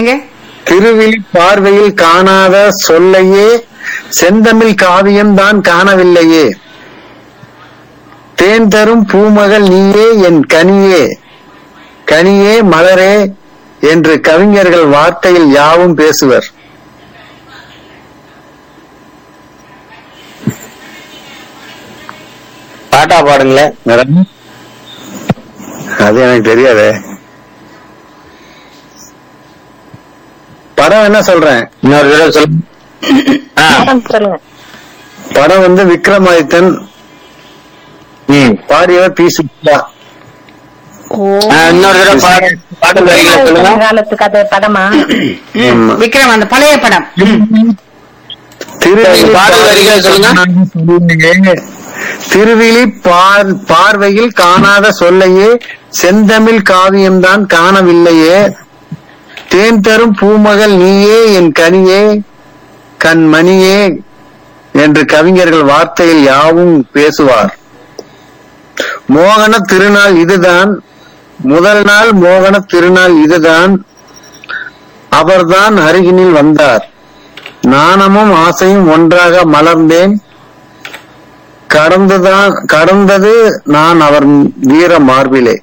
எங்க திருவிழி பார்வையில் காணாத சொல்லையே செந்தமிழ் காவியம் தான் காணவில்லையே தேன் தரும் பூமகள் நீயே என் கனியே கனியே மலரே என்று கவிஞர்கள் வார்த்தையில் யாவும் பேசுவர் பாட்டா பாடுங்களேன் அது எனக்கு தெரியாதே படம் என்ன சொல்றேன் இன்னொரு தடவை சொல்லு ஆ, சொல்லுங்க படம் வந்து விக்ரமாதித்தன் ம். பாடியவர் பி சுப்லா ஓ ஆ, இன்னொரு தடவை பாடு பாட்டு வரிகளை சொல்லுங்க காலத்து கதை படமா ம், ஆமா. விக்ரம் அந்த பழைய படம் ம். திருவிழி பாடல் வரிகளை சொல்லுங்க. திருவிழி பார் பார்வையில் காணாத சொல்லையே செந்தமிழ் காவியம்தான் காணவில்லையே தேன் தரும் பூமகள் நீயே என் கனியே கண்மணியே என்று கவிஞர்கள் வார்த்தையில் யாவும் பேசுவார் மோகன திருநாள் இதுதான் முதல் நாள் மோகன திருநாள் இதுதான் அவர்தான் அருகினில் வந்தார் நாணமும் ஆசையும் ஒன்றாக மலர்ந்தேன் கடந்துதான் கடந்தது நான் அவர் வீர மார்பிலே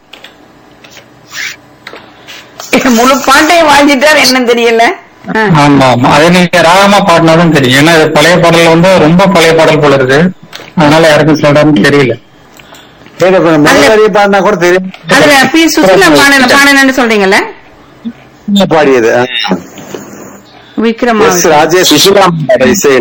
முழு பாட்டையும் வாங்கிட்டார் என்னன்னு தெரியல ஆ. ஆமா ஆமா அதை நீங்க ராகமா பாடினாதான் தெரியும் ஏன்னா இது பழைய பாடல் வந்து ரொம்ப பழைய பாடல் போல இருக்கு அதனால யாருக்கும் சொல்றாருன்னு தெரியல சரி, இப்ப நம்ம முதல் வரியை பாடினா கூட தெரியும் அதுல பி சுசிலா பாடல பாடலன்னு சொல்றீங்கல்ல பாடியது விக்ரமா எஸ் ராஜேஷ் சுஷிலாம் இசை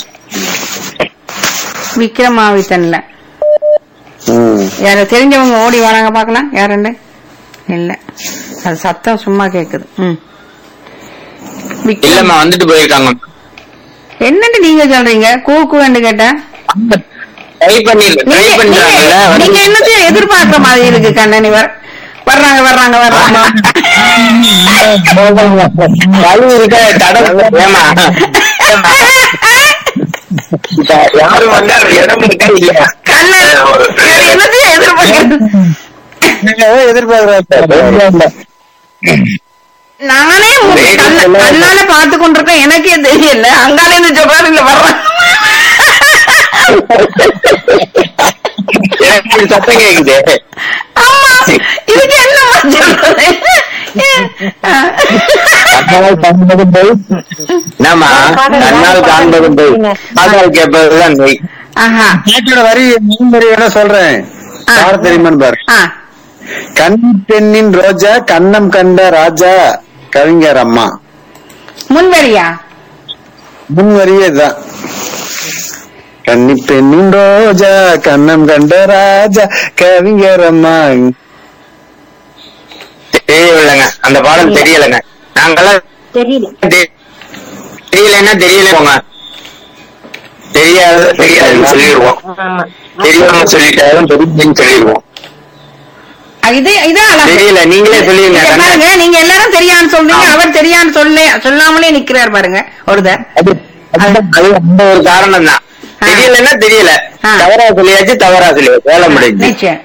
விக்ரமாவித்தன்ல ம். யார தெரிஞ்சவங்க ஓடி வராங்க பாக்கலாம் யாருண்டு இல்ல அது சத்தம் சும்மா கேக்குது ம் விக்ரம். இல்லம்மா வந்துட்டு போயிருக்காங்க என்னன்னு நீங்க சொல்றீங்க கூ கூன்னு கேட்டா ட்ரை பண்ணி ட்ரை நீங்க பண்றாங்கல்ல நீங்க- நீங்க என்னத்தையும் எதிர்பார்க்கிற மாதிரி இருக்கு கண்ணனி வர வர்றாங்க வர்றாங்க வர்றாங்க வலி இருக்க தடம் ஏமா இப்ப யாரும் வந்தா இடம் இருக்கா இல்லையா கண்ணன் வேற என்னத்தையும் எதிர்பார்க்க எதிர்பார்க்கிறேன் நானே உங்க கண்ண- கண்ணால பார்த்து கொண்டிருக்கேன் எனக்கே தெரியல அங்கால இருந்து சொல்றாரு இல்ல வர்றான் எனக்கு இப்படி சத்தம் கேக்குது ஆமா இதுக்கு என்ன சொல்றது என்னம்மா கண்ணால் காண்பதும் போய் காதால் கேட்பதுதான் நோய் ஆஹா பாட்டோட வரி மூணு வரி வேணா சொல்றேன் ஆ. யார தெரியுமான்னு பாரு ஆ கன்னி பெண்ணின் ரோஜா கண்ணம் கண்ட ராஜா கவிஞர் அம்மா முன்வரியா முன் வரியே இதுதான் கன்னி பெண்ணின் ரோஜா கண்ணம் கண்ட ராஜா கவிஞர் அம்மா தெரியவில்லைங்க அந்த பாடம் தெரியலைங்க நாங்கெல்லாம் தெரியல தெ- தெரியலைன்னா தெரியல போங்க தெரியாது தெரியாதுன்னு சொல்லிடுவோம் ஆமா தெரியாம சொல்லிட்டாலும் தெரியுதுன்னு சொல்லிடுவோம் அ, இது இதான் அழகு. தெரியல நீங்களே சொல்லிருங்க இங்க பாருங்க நீங்க எல்லாரும் தெரியான்னு சொல்றீங்க அவர் தெரியான்னு சொல்ல சொல்லாமலே நிக்கிறார் பாருங்க ஒருத்தர் அது அது அது அந்த ஒரு காரணம் தான் ஆ. தெரியலன்னா தெரியல ஆ. தவறா சொல்லியாச்சு தவறா சொல்லியாச்சு வேலை முடிஞ்சு நிச்சயம்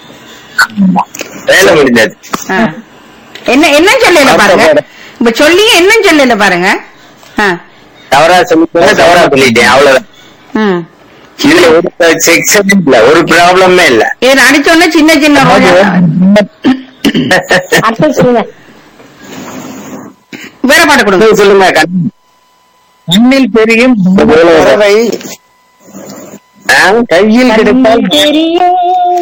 வேலை முடிஞ்சது ஆ. என்ன என்ன சொல்லல பாருங்க இப்ப சொல்லி என்ன சொல்லல பாருங்க ஆ. தவறா சொல்லிட்டேன் தவறா சொல்லிட்டேன் அவ்வளவுதான் ம். இதுல ஒரு செக்ஷன் இல்ல ஒரு ப்ராப்ளமே இல்ல இது அடிச்சோன்னே சின்ன சின்ன ரோஜா அடுத்து சொல்லுங்க வேற பாட்டு கொடுங்க சொல்லுங்க கண்- கண்ணில் தெரியும் பறவை ஆ? கையில் கிடைத்தால் தெரியும்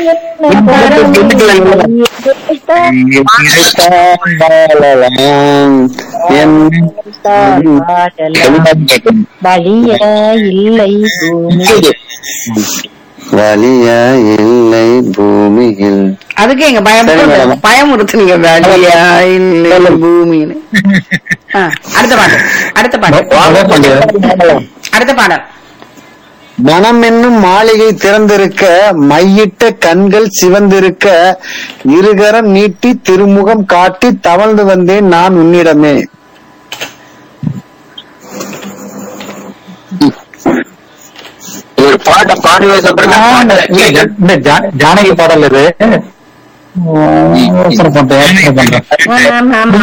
வழிய இல்லை பூமி வலியா இல்லை பூமியில் அதுக்கு எங்க பயம் சரி, மேடம். பயமுறுத்துனீங்க வேலையா இல்ல பூமின்னு ஆ, அடுத்த பாட்டு அடுத்த பாட்டு அடுத்த பாடல் மனம் என்னும் மாளிகை திறந்திருக்க மையிட்ட கண்கள் சிவந்திருக்க இருகரம் நீட்டி திருமுகம் காட்டி தவழ்ந்து வந்தேன் நான் உன்னிடமே ஒரு பாட்டை பாடுவே சொல்றேன் இந்த ஜா- ஜானகி பாடல் இது அவசரம் பண்றேன் அவசரம் பண்றேன் ஆமா ஆமா